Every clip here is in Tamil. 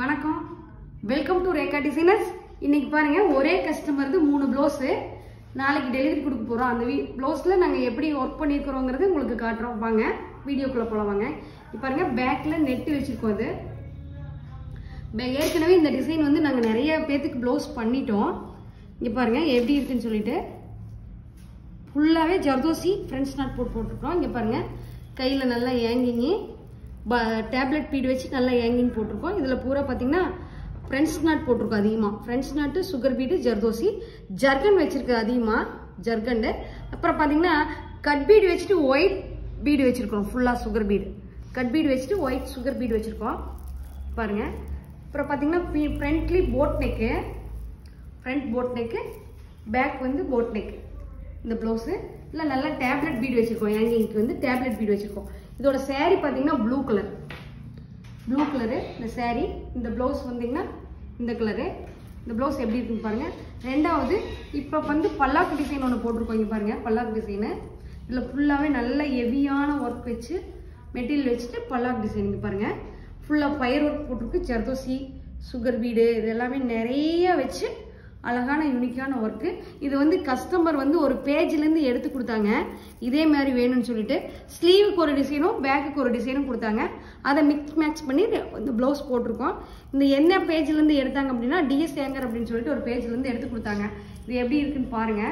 வணக்கம் வெல்கம் டு ரேகா டிசைனர்ஸ் இன்னைக்கு பாருங்க ஒரே கஸ்டமருக்கு மூணு ப்ளவுஸு நாளைக்கு டெலிவரி கொடுக்க போகிறோம் அந்த வீ ப்ளவுஸில் நாங்கள் எப்படி ஒர்க் பண்ணியிருக்கிறோங்கிறது உங்களுக்கு காட்டுறோம் வாங்க வீடியோக்குள்ளே போகலாம் வாங்க இப்போ பாருங்க பேக்கில் நெட்டு வச்சுருக்கோம் அது பே- ஏற்கனவே இந்த டிசைன் வந்து நாங்கள் நிறைய பேத்துக்கு ப்ளவுஸ் பண்ணிட்டோம் இங்கே பாருங்க எப்படி இருக்குன்னு சொல்லிட்டு ஃபுல்லாகவே ஜர்தோசி ஃப்ரெண்ட்ஸ் நாட் போட்டு போட்டிருக்கோம் இங்கே பாருங்க கையில் நல்லா ஏங்கிங்கி டேப்லெட் பீடு வச்சு நல்லா ஏங்கிங் போட்டிருக்கோம் இதில் பூரா பார்த்தீங்கன்னா ஃப்ரெண்ட்ஸ் நாட் போட்டிருக்கோம் அதிகமாக ஃப்ரெண்ட்ஸ் நாட்டு சுகர் பீடு ஜர்தோசி ஜர்கன் வச்சிருக்கு அதிகமாக ஜர்கண்டு அப்புறம் பார்த்தீங்கன்னா கட் பீடு வச்சுட்டு ஒயிட் பீடு வச்சிருக்கோம் ஃபுல்லாக சுகர் பீடு கட் பீடு வச்சுட்டு ஒயிட் சுகர் பீடு வச்சிருக்கோம் பாருங்க அப்புறம் பார்த்தீங்கன்னா friendly boat neck front boat neck back வந்து போட் நெக் இந்த ப்ளவுஸு இல்லை நல்லா டேப்லெட் பீடு வச்சுருக்கோம் ஏங்கிங்க்கு வந்து டேப்லெட் பீடு வச்சுருக்கோம் இதோட saree பார்த்தீங்கன்னா ப்ளூ கலர் ப்ளூ கலரு இந்த saree இந்த ப்ளவுஸ் வந்தீங்கன்னா இந்த கலரு இந்த ப்ளவுஸ் எப்படி இருக்குன்னு பாருங்க ரெண்டாவது இப்போ வந்து பல்லாக்கு டிசைன் ஒன்று போட்டிருக்கோம் இங்க பாருங்க பல்லாக்கு டிசைனு இதில் ஃபுல்லாகவே நல்ல ஹெவியான ஒர்க் வச்சு மெட்டீரியல் வச்சுட்டு பல்லாக்கு டிசைன் இங்க பாருங்க ஃபுல்லாக ஃபயர் ஒர்க் போட்டிருக்கு ஜர்தோசி சுகர் பீடு இது எல்லாமே நிறைய வச்சு அழகான யூனிக்கான ஒர்க்கு இது வந்து கஸ்டமர் வந்து ஒரு பேஜ்லேருந்து எடுத்து கொடுத்தாங்க இதே மாதிரி வேணும்னு சொல்லிட்டு ஸ்லீவுக்கு ஒரு டிசைனும் பேக்குக்கு ஒரு டிசைனும் கொடுத்தாங்க அதை மிக்ஸ் மேட்ச் பண்ணி இந்த ப்ளவுஸ் போட்டிருக்கோம் இந்த என்ன பேஜ்லேருந்து எடுத்தாங்க அப்படின்னா டிஎஸ் ஏங்கர் அப்படின்னு சொல்லிட்டு ஒரு பேஜ்லேருந்து எடுத்து கொடுத்தாங்க இது எப்படி இருக்குன்னு பாருங்க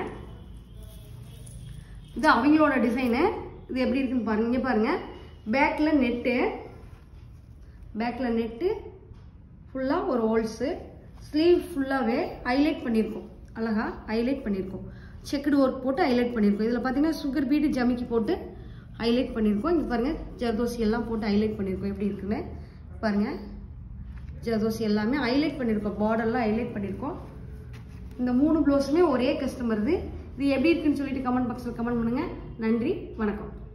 இது அவங்களோட டிசைனு இது எப்படி இருக்குன்னு பாருங்க இங்க பாருங்க பேக்கில் நெட்டு பேக்கில் நெட்டு ஃபுல்லாக ஒரு ஹோல்ஸு ஸ்லீவ் ஃபுல்லாகவே ஹைலைட் பண்ணியிருக்கோம் அழகா ஹைலைட் பண்ணியிருக்கோம் செக்குடு ஒர்க் போட்டு ஹைலைட் பண்ணியிருக்கோம் இதில் பார்த்தீங்கன்னா சுகர் பீடு ஜமிக்கி போட்டு ஹைலைட் பண்ணியிருக்கோம் இங்கே பாருங்கள் ஜர்தோசி எல்லாம் போட்டு ஹைலைட் பண்ணியிருக்கோம் எப்படி இருக்குன்னு பாருங்கள் ஜர்தோசி எல்லாமே ஹைலைட் பண்ணியிருக்கோம் பார்டர்லாம் ஹைலைட் பண்ணியிருக்கோம் இந்த மூணு ப்ளவுஸுமே ஒரே கஸ்டமர் இது இது எப்படி இருக்குன்னு சொல்லிட்டு கமெண்ட் பாக்ஸில் கமெண்ட் பண்ணுங்கள் நன்றி வணக்கம்